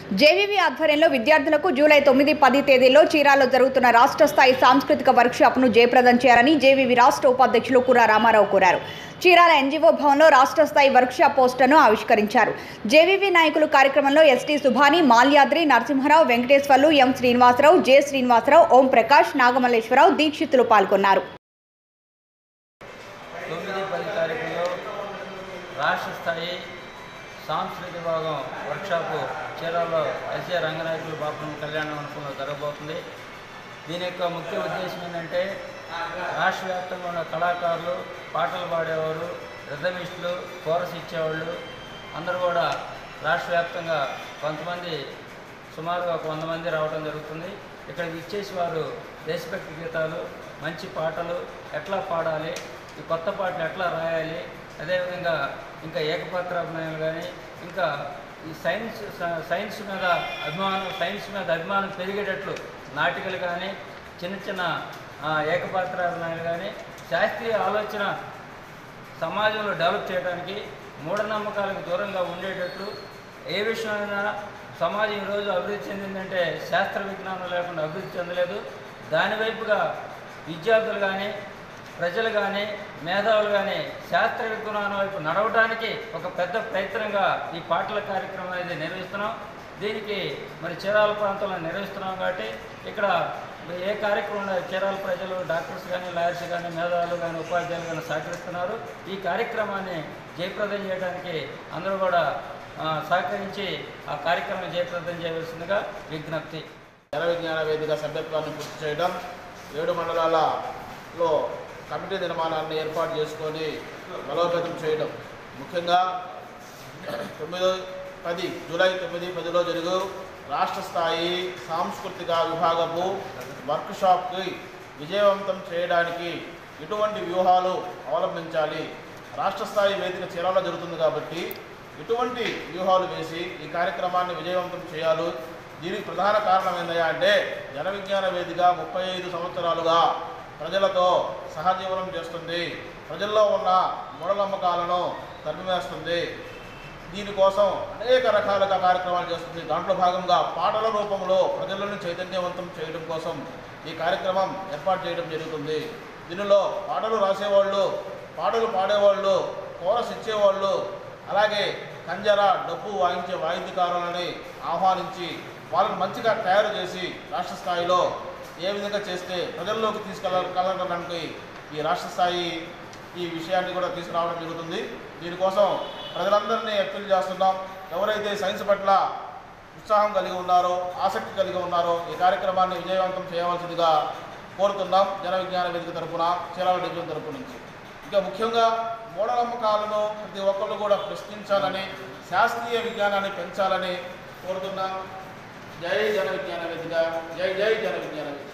JVV ఆధ్వర్యంలో విద్యార్థులకు July తొమ్మిది పది తేదీల్లో చీరాల్లో జరుగుతున్న రాష్ట్ర స్థాయి సాంస్కృతిక వర్క్షాప్ను జయప్రదం చేయాలని జేవీవీ రాష్ట్ర ఉపాధ్యక్షులు కుర్రా రామారావు కోరారు చీరాల ఎన్జీఓ భవన్లో రాష్ట్ర స్థాయి వర్క్షాప్ పోస్టర్ను ఆవిష్కరించారు జేవీవీ నాయకులు కార్యక్రమంలో ST Subhani Malyadri Narasimha Rao Venkateswarlu M Srinivasa Rao J Srinivasa Rao Om Prakash Nagamalleswara Rao Dikshitulu పాల్గొన్నారు తొమ్మిది పది తారీఖులో రాష్ట్ర స్థాయి సాంస్కృతిక విభాగం వర్క్షాపు చీరాల్లో ఎస్ఏ రంగనాయకులు బాపురం కళ్యాణ మండపంలో జరగబోతుంది దీని యొక్క ముఖ్య ఉద్దేశం ఏంటంటే రాష్ట్ర వ్యాప్తంగా ఉన్న కళాకారులు పాటలు పాడేవారు రిథమిస్టులు కోరస్ ఇచ్చేవాళ్ళు అందరూ కూడా రాష్ట్ర వ్యాప్తంగా కొంతమంది సుమారుగా ఒక వంద మంది రావడం జరుగుతుంది ఇక్కడికి ఇచ్చేసి వారు దేశభక్తి గీతాలు మంచి పాటలు ఎట్లా పాడాలి ఈ కొత్త పాటలు ఎట్లా రాయాలి అదేవిధంగా ఇంకా ఏకపత్రాభినయాలు కానీ ఇంకా ఈ సైన్స్ స- సైన్స్ మీద అభిమానం సైన్స్ మీద అభిమానం పెరిగేటట్లు నాటికలు కానీ చిన్న చిన్న ఆ, ఏకపాత్రాభినయాలు కానీ శాస్త్రీయ ఆలోచన సమాజంలో డెవలప్ చేయడానికి మూఢనమ్మకాలకు దూరంగా ఉండేటట్లు ఏ విషయమైనా సమాజం ఈరోజు అభివృద్ధి చెందిందంటే శాస్త్ర విజ్ఞానం లేకుండా అభివృద్ధి చెందలేదు దానివైపుగా విద్యార్థులు కానీ ప్రజలు కానీ మేధావులు కానీ శాస్త్ర విజ్ఞానం వైపు నడవడానికి ఒక పెద్ద ప్రయత్నంగా ఈ పాటల కార్యక్రమం అనేది నిర్వహిస్తున్నాం దీనికి మరి చీరాల ప్రాంతంలో నిర్వహిస్తున్నాం కాబట్టి ఇక్కడ ఏ కార్యక్రమం ఉన్నా చీరాల ప్రజలు డాక్టర్స్ కానీ లాయర్స్ కానీ మేధావులు కానీ ఉపాధ్యాయులు కానీ సహకరిస్తున్నారు ఈ కార్యక్రమాన్ని జయప్రదం చేయడానికి అందరూ కూడా ఆ, సహకరించి ఆ కార్యక్రమం జయప్రదం చేయవలసిందిగా విజ్ఞప్తి జన విజ్ఞాన వేదిక సభ్యత్వాన్ని పూర్తి చేయడం ఏడు మండలాలలో కమిటీ నిర్మాణాన్ని ఏర్పాటు చేసుకొని బలోపేతం చేయడం ముఖ్యంగా తొమ్మిదో పది జూలై తొమ్మిది పదిలో జరుగు రాష్ట్ర స్థాయి సాంస్కృతిక విభాగపు వర్క్షాప్కి విజయవంతం చేయడానికి ఎటువంటి వ్యూహాలు అవలంబించాలి రాష్ట్ర స్థాయి వేదిక చీరాలో జరుగుతుంది కాబట్టి ఎటువంటి వ్యూహాలు వేసి ఈ కార్యక్రమాన్ని విజయవంతం చేయాలి దీనికి ప్రధాన కారణం ఏందయ్యా అంటే జన విజ్ఞాన వేదిక ముప్పై ఐదు సంవత్సరాలుగా ప్రజలతో సహజీవనం చేస్తుంది ప్రజల్లో ఉన్న మూఢనమ్మకాలను తరిమివేస్తుంది దీనికోసం అనేక రకాలుగా కార్యక్రమాలు చేస్తుంది దాంట్లో భాగంగా పాటల రూపంలో ప్రజలను చైతన్యవంతం చేయడం కోసం ఈ కార్యక్రమం ఏర్పాటు చేయడం జరుగుతుంది దీనిలో పాటలు రాసేవాళ్ళు పాటలు పాడేవాళ్ళు కోరస్ ఇచ్చేవాళ్ళు అలాగే కంజర డబ్బు వాయించే వాయిద్యకారులని ఆహ్వానించి వాళ్ళని మంచిగా తయారు చేసి రాష్ట్ర స్థాయిలో ఏ విధంగా చేస్తే ప్రజల్లోకి తీసుకెళ్ళగలగడానికి ఈ రాష్ట్ర స్థాయి ఈ విషయాన్ని కూడా తీసుకురావడం జరుగుతుంది దీనికోసం ప్రజలందరినీ అప్పీల్ చేస్తున్నాం ఎవరైతే సైన్స్ పట్ల ఉత్సాహం కలిగి ఉన్నారో ఆసక్తి కలిగి ఉన్నారో ఈ కార్యక్రమాన్ని విజయవంతం చేయవలసిందిగా కోరుతున్నాం జన విజ్ఞాన వేదిక తరపున చీరాల డివిజన్ తరపు నుంచి ఇంకా ముఖ్యంగా మూఢనమ్మకాలను ప్రతి ఒక్కళ్ళు కూడా ప్రశ్నించాలని శాస్త్రీయ విజ్ఞానాన్ని పెంచాలని కోరుతున్నాం జై జన విజ్ఞాన వేదిక జై జై జన విజ్ఞాన వేదిక